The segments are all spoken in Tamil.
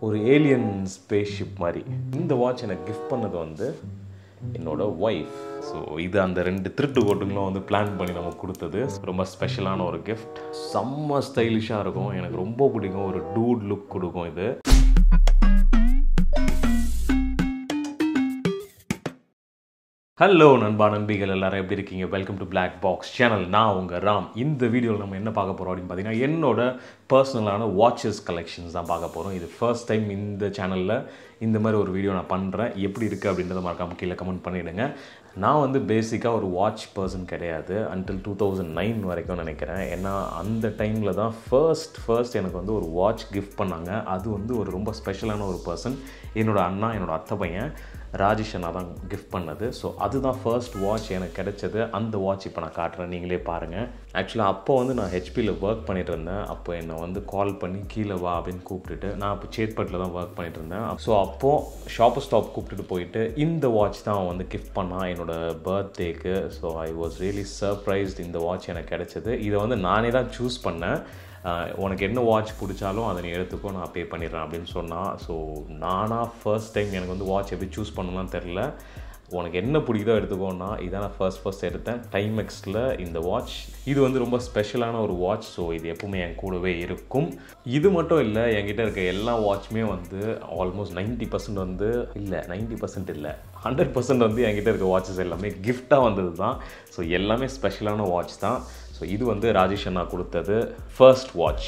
ஒரு ஏலியன் ஸ்பேஸ்ஷிப் மாதிரி இந்த வாட்ச் எனக்கு கிஃப்ட் பண்ணது வந்து என்னோட ஒய்ஃப் ஸோ இது அந்த ரெண்டு திருட்டு கோட்டுங்களும் வந்து பிளான் பண்ணி நமக்கு கொடுத்தது ரொம்ப ஸ்பெஷலான ஒரு கிஃப்ட் செம்ம ஸ்டைலிஷாக இருக்கும் எனக்கு ரொம்ப பிடிக்கும் ஒரு டூட் லுக் கொடுக்கும் இது ஹலோ நண்பா நண்பிகள் எல்லாரும் எப்படி இருக்கீங்க welcome to Black box channel நான் உங்கள் ராம் இந்த வீடியோவில் நம்ம என்ன பார்க்க போகிறோம் அப்படின்னு பார்த்தீங்கன்னா என்னோட பர்சனலான வாட்சஸ் கலெக்ஷன்ஸ் தான் பார்க்க போகிறோம் இது ஃபர்ஸ்ட் டைம் இந்த சேனலில் இந்த மாதிரி ஒரு வீடியோ நான் பண்ணுறேன் எப்படி இருக்குது அப்படின்றத மறக்காம கீழே கமெண்ட் பண்ணிவிடுங்க நான் வந்து பேசிக்காக ஒரு வாட்ச் பர்சன் கிடையாது அன்டில் டூ தௌசண்ட் நைன் வரைக்கும் நினைக்கிறேன் ஏன்னா அந்த டைமில் தான் ஃபர்ஸ்ட் ஃபர்ஸ்ட் எனக்கு வந்து ஒரு வாட்ச் கிஃப்ட் பண்ணாங்க அது வந்து ஒரு ரொம்ப ஸ்பெஷலான ஒரு பர்சன் என்னோட அண்ணா என்னோட அத்தை பையன் ராஜேஷ் அண்ணா தான் கிஃப்ட் பண்ணது ஸோ அதுதான் ஃபர்ஸ்ட் வாட்ச் எனக்கு கிடைச்சது அந்த வாட்ச் இப்போ நான் காட்டுறேன் நீங்களே பாருங்கள் ஆக்சுவலாக அப்போ வந்து நான் ஹெச்பியில் ஒர்க் பண்ணிட்டு இருந்தேன் அப்போ என்னை வந்து கால் பண்ணி கீழே வா அப்படின்னு கூப்பிட்டுட்டு நான் அப்போ சேத்பட்டில் தான் ஒர்க் பண்ணிட்டு இருந்தேன் ஸோ அப்போது ஷாப்பர் ஸ்டாப் கூப்பிட்டுட்டு போயிட்டு இந்த வாட்ச் தான் அவன் வந்து கிஃப்ட் பண்ணான் என்னோட பர்த்டேக்கு so I was really surprised இந்த வாட்ச் எனக்கு கிடைச்சது இதை வந்து நானே தான் சூஸ் பண்ணேன் ஆஹ் உனக்கு என்ன வாட்ச் பிடிச்சாலும் அதை நீ எடுத்துக்கோ நான் பே பண்ணிடுறேன் அப்படின்னு சொன்னான் ஸோ நானாக ஃபர்ஸ்ட் டைம் எனக்கு வந்து வாட்ச் எப்படி சூஸ் பண்ணலாம் தெரில உனக்கு என்ன பிடிக்குதோ எடுத்துக்கோன்னா இதான் நான் ஃபர்ஸ்ட் ஃபர்ஸ்ட் எடுத்தேன் டைமெக்ஸில் இந்த வாட்ச் இது வந்து ரொம்ப ஸ்பெஷலான ஒரு வாட்ச் ஸோ இது எப்பவுமே என் கூடவே இருக்கும் இது மட்டும் இல்லை என்கிட்ட இருக்க எல்லா வாட்சுமே வந்து ஆல்மோஸ்ட் நைன்ட்டி பர்சன்ட் வந்து இல்லை நைன்ட்டி பர்சன்ட் இல்லை ஹண்ட்ரட் பர்சன்ட் வந்து என்கிட்ட இருக்க வாட்சஸ் எல்லாமே கிஃப்டாக வந்தது தான் ஸோ எல்லாமே ஸ்பெஷலான வாட்ச் தான் ஸோ இது வந்து ராஜேஷ் அண்ணா கொடுத்தது ஃபர்ஸ்ட் வாட்ச்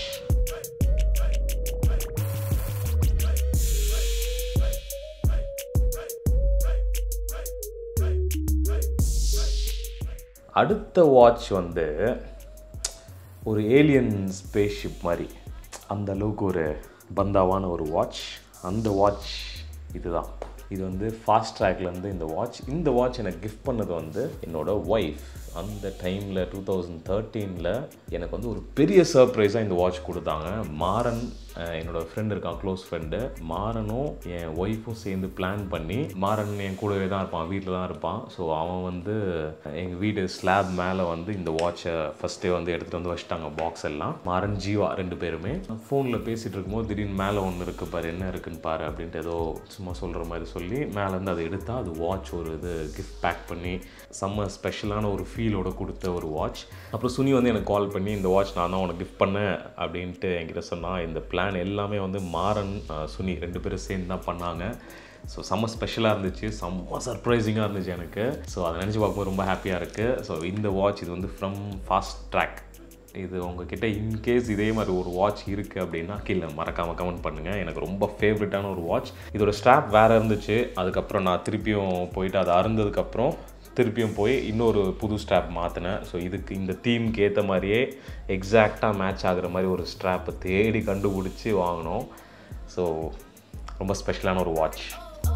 அடுத்த வாட்ச் வந்து ஒரு ஏலியன் ஸ்பேஸ்ஷிப் மாதிரி அந்த அளவுக்கு ஒரு பந்தாவான ஒரு வாட்ச் அந்த வாட்ச் இதுதான் இது வந்து ஃபாஸ்ட் ட்ராக்லேருந்து இந்த வாட்ச் இந்த வாட்ச் எனக்கு கிஃப்ட் பண்ணது வந்து என்னோட ஒய்ஃப் அந்த டைமில் டூ தௌசண்ட் தேர்ட்டீனில் எனக்கு வந்து ஒரு பெரிய சர்ப்ரைஸாக இந்த வாட்ச் கொடுத்தாங்க மாறன் அஹ், என்னோட ஃப்ரெண்ட் இருக்கான் க்ளோஸ் ஃப்ரெண்டு மாறனும் என் ஒய்ஃபும் சேர்ந்து பிளான் பண்ணி மாறன் என் கூடவே தான் இருப்பான் வீட்டில் தான் இருப்பான் ஸோ அவன் வந்து எங்கள் வீடு ஸ்லாப் மேலே வந்து இந்த வாட்சை ஃபஸ்ட்டே வந்து எடுத்துகிட்டு வந்து வச்சிட்டாங்க பாக்ஸ் எல்லாம் மாறன் ஜீவா ரெண்டு பேருமே ஃபோனில் பேசிகிட்டு இருக்கும்போது திடீர்னு மேலே ஒன்று இருக்குது பாரு என்ன இருக்குன்னு பாரு அப்படின்ட்டு ஏதோ சும்மா சொல்கிற மாதிரி சொல்லி மேலேருந்து அதை எடுத்தால் அது வாட்ச் ஒரு இது கிஃப்ட் பேக் பண்ணி செம்ம ஸ்பெஷலான ஒரு ஃபீலோட கொடுத்த ஒரு வாட்ச் அப்புறம் சுனி வந்து எனக்கு கால் பண்ணி இந்த வாட்ச் நான் தான் உனக்கு கிஃப்ட் பண்ணேன் அப்படின்ட்டு என்கிட்ட சொன்னால் இந்த பிளான் எல்லாமே வந்து மாறன் அஹ், சுனி ரெண்டு பேரும் சேர்ந்து தான் பண்ணாங்க ஸோ செம்ம ஸ்பெஷலாக இருந்துச்சு செம்ம சர்ப்ரைசிங்காக இருந்துச்சு எனக்கு ஸோ அதை நினச்சி பார்க்கும்போது ரொம்ப ஹாப்பியாக இருக்குது ஸோ இந்த வாட்ச் இது வந்து ஃப்ரம் ஃபாஸ்ட் ட்ராக் இது உங்ககிட்ட இன்கேஸ் இதே மாதிரி ஒரு வாட்ச் இருக்குது அப்படின்னா கீழே மறக்காமல் கமெண்ட் பண்ணுங்கள் எனக்கு ரொம்ப ஃபேவரட்டான ஒரு வாட்ச் இதோட ஸ்ட்ராப் வேறு இருந்துச்சு அதுக்கப்புறம் நான் திருப்பியும் போயிட்டு அது அருந்ததுக்கப்புறம் திருப்பியும் போய் இன்னொரு புது ஸ்ட்ராப் மாற்றினேன் ஸோ இதுக்கு இந்த தீம்க்கு ஏற்ற மாதிரியே எக்ஸாக்டாக மேட்ச் ஆகுற மாதிரி ஒரு ஸ்ட்ராப்பை தேடி கண்டுபிடிச்சி வாங்கினோம் ஸோ ரொம்ப ஸ்பெஷலான ஒரு வாட்ச்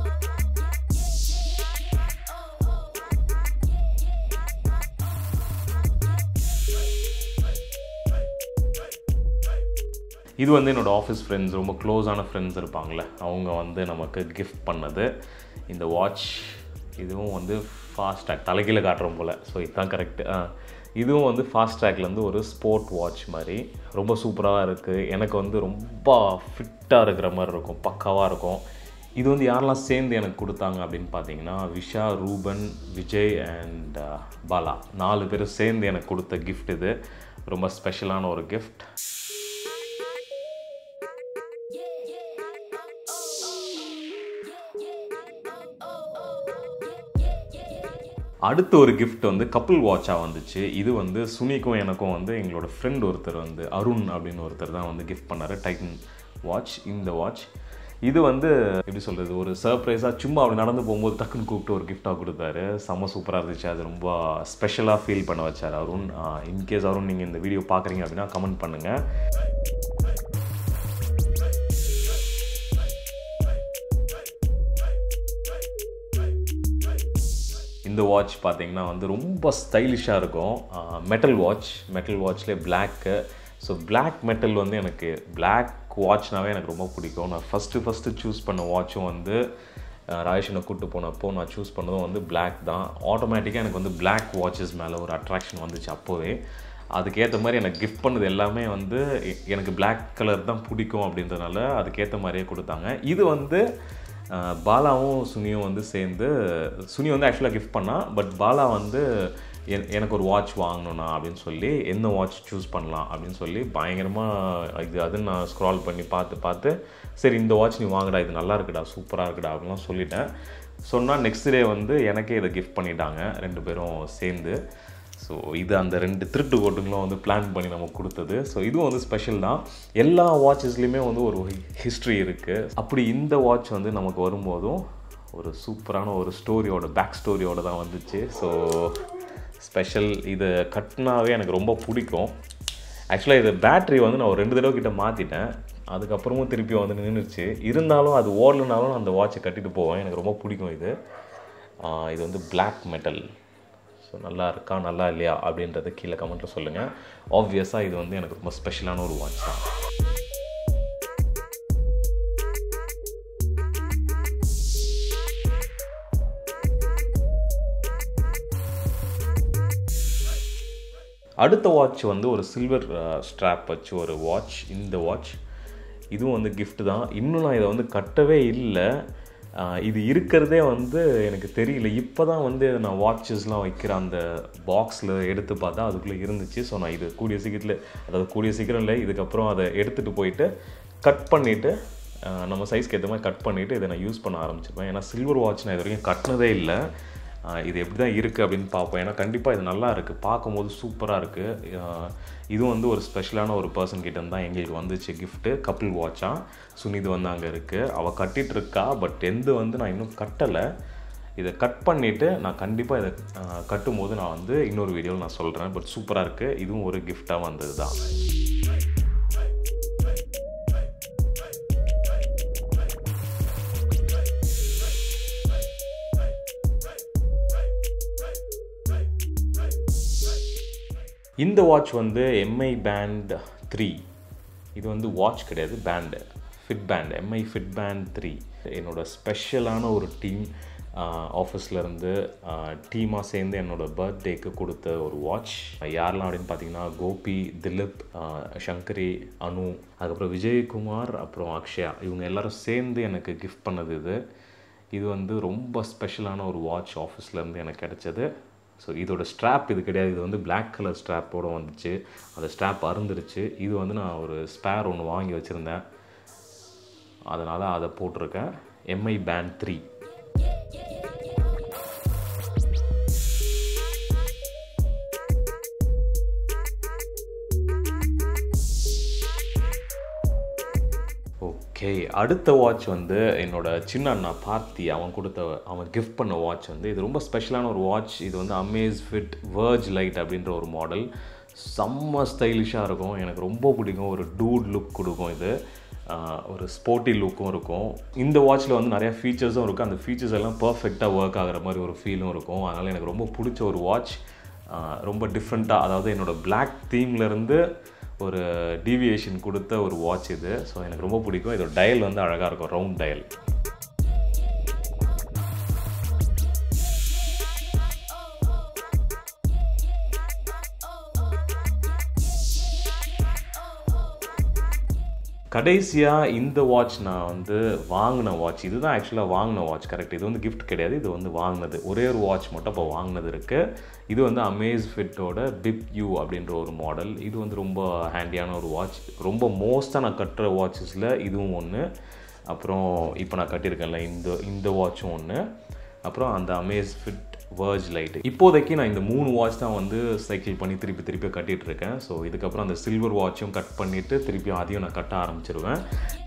இது வந்து என்னோடய ஆஃபீஸ் ஃப்ரெண்ட்ஸ் ரொம்ப க்ளோஸான ஃப்ரெண்ட்ஸ் இருப்பாங்களே அவங்க வந்து நமக்கு கிஃப்ட் பண்ணது இந்த வாட்ச் இதுவும் வந்து ஃபாஸ்ட் ட்ராக் தலைகீழ காட்டுறோம் போல் ஸோ இதுதான் கரெக்டு இதுவும் வந்து ஃபாஸ்ட் ட்ராக்லேருந்து ஒரு ஸ்போர்ட் வாட்ச் மாதிரி ரொம்ப சூப்பராக இருக்குது எனக்கு வந்து ரொம்ப ஃபிட்டாக இருக்கிற மாதிரி இருக்கும் பக்காவாக இருக்கும் இது வந்து யாரெல்லாம் சேர்ந்து எனக்கு கொடுத்தாங்க அப்படின்னு பார்த்தீங்கன்னா விஷா ரூபன் விஜய் அண்ட் பாலா நாலு பேரும் சேர்ந்து எனக்கு கொடுத்த கிஃப்ட் இது ரொம்ப ஸ்பெஷலான ஒரு கிஃப்ட் அடுத்த ஒரு gift வந்து கப்புள் வாட்சாக வந்துச்சு இது வந்து சுனிக்கும் எனக்கும் வந்து எங்களோட ஃப்ரெண்ட் ஒருத்தர் வந்து அருண் அப்படின்னு ஒருத்தர் தான் வந்து கிஃப்ட் பண்ணார் டைட்டன் வாட்ச் இந்த வாட்ச் இது வந்து எப்படி சொல்கிறது ஒரு சர்ப்ரைஸாக சும்மா அப்படி நடந்து போகும்போது டக்குன்னு கூப்பிட்டு ஒரு கிஃப்டாக கொடுத்தாரு செம்ம சூப்பராக இருந்துச்சு அது ரொம்ப ஸ்பெஷலாக ஃபீல் பண்ண வச்சார் அருண் இன்கேஸ் அருண் நீங்கள் இந்த வீடியோ பார்க்குறீங்க அப்படின்னா கமெண்ட் பண்ணுங்கள் இந்த வாட்ச் பார்த்தீங்கன்னா வந்து ரொம்ப ஸ்டைலிஷாக இருக்கும் மெட்டல் வாட்ச் மெட்டல் வாட்ச்லேயே பிளாக்கு ஸோ பிளாக் மெட்டல் வந்து எனக்கு பிளாக் வாட்ச்னாவே எனக்கு ரொம்ப பிடிக்கும் நான் ஃபஸ்ட்டு ஃபஸ்ட்டு சூஸ் பண்ண வாட்சும் வந்து ராஜேஷனை கூப்பிட்டு போனப்போ நான் சூஸ் பண்ணதும் வந்து பிளாக் தான் ஆட்டோமேட்டிக்காக எனக்கு வந்து பிளாக் வாட்சஸ் மேலே ஒரு அட்ராக்ஷன் வந்துச்சு அப்போவே அதுக்கேற்ற மாதிரி எனக்கு கிஃப்ட் பண்ணது எல்லாமே வந்து எ- எனக்கு Black கலர் தான் பிடிக்கும் அப்படின்றதுனால அதுக்கேற்ற மாதிரியே கொடுத்தாங்க இது வந்து அஹ், பாலாவும் சுனியும் வந்து சேர்ந்து சுனி வந்து ஆக்சுவலாக கிஃப்ட் பண்ணா பட் பாலா வந்து என் எனக்கு ஒரு வாட்ச் வாங்கணும்ண்ணா அப்படின்னு சொல்லி என்ன வாட்ச் சூஸ் பண்ணலாம் அப்படின்னு சொல்லி பயங்கரமாக இது அதுன்னு நான் ஸ்க்ரால் பண்ணி பார்த்து பார்த்து சரி இந்த வாட்ச் நீ வாங்குடா இது நல்லா இருக்குடா சூப்பராக இருக்குடா அப்படின்லாம் சொல்லிட்டேன் சொன்னால் நெக்ஸ்ட் டே வந்து எனக்கே இதை கிஃப்ட் பண்ணிட்டாங்க ரெண்டு பேரும் சேர்ந்து ஸோ இது அந்த ரெண்டு திருட்டு கோட்டுங்களும் வந்து பிளான் பண்ணி நமக்கு கொடுத்தது ஸோ இதுவும் வந்து ஸ்பெஷல் தான் எல்லா வாட்சஸ்லேயுமே வந்து ஒரு ஹிஸ்ட்ரி இருக்குது அப்படி இந்த வாட்ச் வந்து நமக்கு வரும்போதும் ஒரு சூப்பரான ஒரு ஸ்டோரியோட பேக் ஸ்டோரியோட தான் வந்துச்சு ஸோ ஸ்பெஷல் இதை கட்டினாவே எனக்கு ரொம்ப பிடிக்கும் ஆக்சுவலாக இது பேட்ரி வந்து நான் ஒரு ரெண்டு தடவை கிட்ட மாற்றிட்டேன் அதுக்கப்புறமும் திருப்பி வந்து நின்றுச்சு இருந்தாலும் அது ஓடலனாலும் நான் அந்த வாட்சை கட்டிட்டு போவேன் எனக்கு ரொம்ப பிடிக்கும் இது ஆஹ் இது வந்து Black மெட்டல் ஸோ நல்லா இருக்கா நல்லா இல்லையா அப்படின்றத கீழே கமெண்ட்டில் சொல்லுங்கள் ஆப்வியஸாக இது வந்து எனக்கு ரொம்ப ஸ்பெஷலான ஒரு வாட்ச் தான் அடுத்த வாட்ச் வந்து ஒரு சில்வர் ஸ்ட்ராப் வச்சு ஒரு வாட்ச் இந்த வாட்ச் இதுவும் வந்து gift தான் இன்னும் நான் இதை வந்து கட்டவே இல்லை ஆஹ் இது இருக்கிறதே வந்து எனக்கு தெரியல இப்போ தான் வந்து நான் வாட்சஸ்லாம் வைக்கிற அந்த பாக்ஸில் எடுத்து பார்த்தா அதுக்குள்ளே இருந்துச்சு ஸோ நான் இது கூடிய சீக்கிரத்தில் அதாவது கூடிய சீக்கிரம் இல்லை இதுக்கப்புறம் அதை எடுத்துகிட்டு போயிட்டு கட் பண்ணிவிட்டு நம்ம சைஸ்க்கு ஏற்ற மாதிரி கட் பண்ணிவிட்டு இதை நான் யூஸ் பண்ண ஆரம்பிச்சிருப்பேன் ஏன்னா சில்வர் வாட்ச் நான் இது வரைக்கும் கட்டினதே இல்லை ஆஹ் இது எப்படி தான் இருக்குது அப்படின்னு பார்ப்போம் ஏன்னா கண்டிப்பாக இது நல்லா இருக்குது பார்க்கும்போது சூப்பராக இருக்குது இதுவும் வந்து ஒரு ஸ்பெஷலான ஒரு பர்சன் கிட்ட தான் எங்களுக்கு வந்துச்சு கிஃப்ட்டு கப்பிள் வாட்சா சுனிது வந்து அங்கே இருக்குது அவள் கட்டிட்டு இருக்கா பட் எந்த வந்து நான் இன்னும் கட்டலை இதை கட் பண்ணிவிட்டு நான் கண்டிப்பாக இதை ஆஹ் கட்டும்போது நான் வந்து இன்னொரு வீடியோவில் நான் சொல்கிறேன் பட் சூப்பராக இருக்குது இதுவும் ஒரு கிஃப்டாக வந்தது தான் இந்த வாட்ச் வந்து எம்ஐ பேண்ட் த்ரீ இது வந்து வாட்ச் கிடையாது band fit band Mi fit band three என்னோட ஸ்பெஷலான ஒரு டீம் ஆஃபீஸ்லேருந்து டீமாக சேர்ந்து என்னோட பர்த்டேக்கு கொடுத்த ஒரு வாட்ச் யாரெல்லாம் அப்படின்னு பார்த்தீங்கன்னா கோபி திலீப் ஆஹ் சங்கரி அனு அதுக்கப்புறம் விஜயகுமார் அப்புறம் அக்ஷயா இவங்க எல்லாரும் சேர்ந்து எனக்கு கிஃப்ட் பண்ணது இது இது வந்து ரொம்ப ஸ்பெஷலான ஒரு வாட்ச் ஆஃபீஸ்லேருந்து எனக்கு கிடைச்சது ஸோ இதோட ஸ்ட்ராப் இது கிடையாது இது வந்து Black கலர் ஸ்ட்ராப்போட வந்துச்சு அந்த ஸ்ட்ராப் அறுந்துருச்சு இது வந்து நான் ஒரு ஸ்பேர் ஒன்று வாங்கி வச்சுருந்தேன் அதனால் அதை போட்டிருக்கேன் எம்ஐ பேண்ட் த்ரீ ஓகே அடுத்த வாட்ச் வந்து என்னோட சின்ன அண்ணா பார்த்தி அவன் கொடுத்த அவன் கிஃப்ட் பண்ண வாட்ச் வந்து இது ரொம்ப ஸ்பெஷலான ஒரு வாட்ச் இது வந்து அமேஸ் ஃபிட் வேர்ஜ் லைட் அப்படின்ற ஒரு மாடல் செம்ம ஸ்டைலிஷாக இருக்கும் எனக்கு ரொம்ப பிடிக்கும் ஒரு டூட் லுக் கொடுக்கும் இது ஆஹ் ஒரு ஸ்போர்ட்டி லுக்கும் இருக்கும் இந்த வாட்ச்சில் வந்து நிறைய ஃபீச்சர்ஸும் இருக்கும் அந்த ஃபீச்சர்ஸ் எல்லாம் பர்ஃபெக்டாக ஒர்க் ஆகிற மாதிரி ஒரு ஃபீலும் இருக்கும் அதனால் எனக்கு ரொம்ப பிடிச்ச ஒரு வாட்ச் ரொம்ப டிஃப்ரெண்ட்டாக அதாவது என்னோட Black theme-ல இருந்து ஒரு டீவியேஷன் கொடுத்த ஒரு வாட்ச் இது ஸோ எனக்கு ரொம்ப பிடிக்கும் இதோட டயல் வந்து அழகாக இருக்கும் ரவுண்ட் டயல் கடைசியாக இந்த வாட்ச் நான் வந்து வாங்கின வாட்ச் இதுதான் ஆக்சுவலாக வாங்கின வாட்ச் கரெக்ட் இது வந்து gift கிடையாது இது வந்து வாங்கினது ஒரே ஒரு வாட்ச் மட்டும் இப்போ வாங்கினது இருக்குது இது வந்து அமேஸ் ஃபிட்டோட பிப் யூ அப்படின்ற ஒரு மாடல் இது வந்து ரொம்ப ஹேண்டியான ஒரு வாட்ச் ரொம்ப மோஸ்ட்டாக நான் கட்டுற வாட்சஸில் இதுவும் ஒன்று அப்புறம் இப்போ நான் கட்டியிருக்கேன்ல இந்த இந்த வாட்சும் ஒன்று அப்புறம் அந்த அமேஸ் ஃபிட் வேர்ஜ் லைட்டு இப்போதைக்கு நான் இந்த மூணு வாட்ச் தான் வந்து சைக்கிள் பண்ணி திருப்பி திருப்பி கட்டிட்டு இருக்கேன் ஸோ இதுக்கப்புறம் அந்த சில்வர் வாட்சும் கட் பண்ணிவிட்டு திருப்பியும் அதையும் நான் கட்ட ஆரம்பிச்சிருவேன்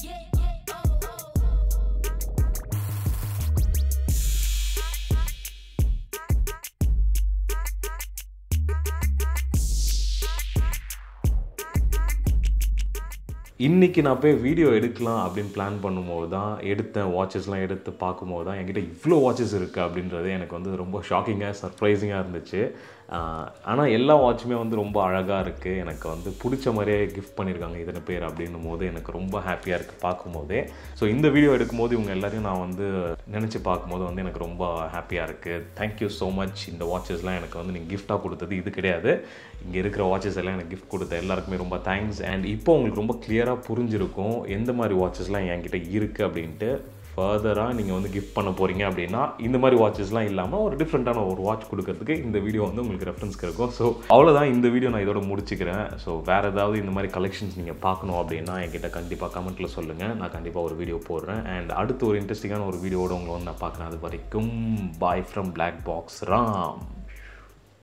இன்றைக்கி நான் போய் வீடியோ எடுக்கலாம் அப்படின்னு பிளான் பண்ணும்போது தான் எடுத்தேன் வாட்சஸ்லாம் எடுத்து பார்க்கும்போது தான் என்கிட்ட இவ்வளோ வாட்சஸ் இருக்குது அப்படின்றது எனக்கு வந்து ரொம்ப ஷாக்கிங்காக சர்ப்ரைசிங்காக இருந்துச்சு ஆனால் எல்லா வாட்சுமே வந்து ரொம்ப அழகாக இருக்குது எனக்கு வந்து பிடிச்ச மாதிரியே கிஃப்ட் பண்ணியிருக்காங்க இத்தனை பேர் அப்படின்னும் போது எனக்கு ரொம்ப ஹாப்பியாக இருக்குது பார்க்கும்போதே ஸோ இந்த வீடியோ எடுக்கும்போது இவங்க எல்லாரையும் நான் வந்து நினச்சி பார்க்கும்போது வந்து எனக்கு ரொம்ப ஹாப்பியாக இருக்குது தேங்க்யூ ஸோ மச் இந்த வாட்சஸ்லாம் எனக்கு வந்து நீங்கள் கிஃப்டாக கொடுத்தது இது கிடையாது இங்கே இருக்கிற வாட்சஸ் எல்லாம் எனக்கு கிஃப்ட் கொடுத்த எல்லாருக்குமே ரொம்ப தேங்க்ஸ் அண்ட் இப்போ உங்களுக்கு ரொம்ப கிளியராக புரிஞ்சிருக்கும் எந்த மாதிரி வாட்சஸ்லாம் என்கிட்ட இருக்குது அப்படின்ட்டு ஃபர்தராக நீங்கள் வந்து கிஃப்ட் பண்ண போகிறீங்க அப்படின்னா இந்த மாதிரி வாட்சஸ்லாம் இல்லாமல் ஒரு டிஃப்ரெண்ட்டான ஒரு வாட்ச் கொடுக்கறதுக்கு இந்த வீடியோ வந்து உங்களுக்கு ரெஃபரன்ஸ்க்கு இருக்கும் ஸோ அவ்வளோதான் இந்த வீடியோ நான் இதோட முடிச்சுக்கிறேன் ஸோ வேறு ஏதாவது இந்த மாதிரி கலெக்ஷன்ஸ் நீங்கள் பார்க்கணும் அப்படின்னா என்கிட்ட கண்டிப்பாக கமெண்ட்டில் சொல்லுங்கள் நான் கண்டிப்பாக ஒரு வீடியோ போடுறேன் அண்ட் அடுத்து ஒரு இன்ட்ரெஸ்டிங்கான ஒரு வீடியோட உங்களை வந்து நான் பார்க்குறேன் அது வரைக்கும் bye from black box Ram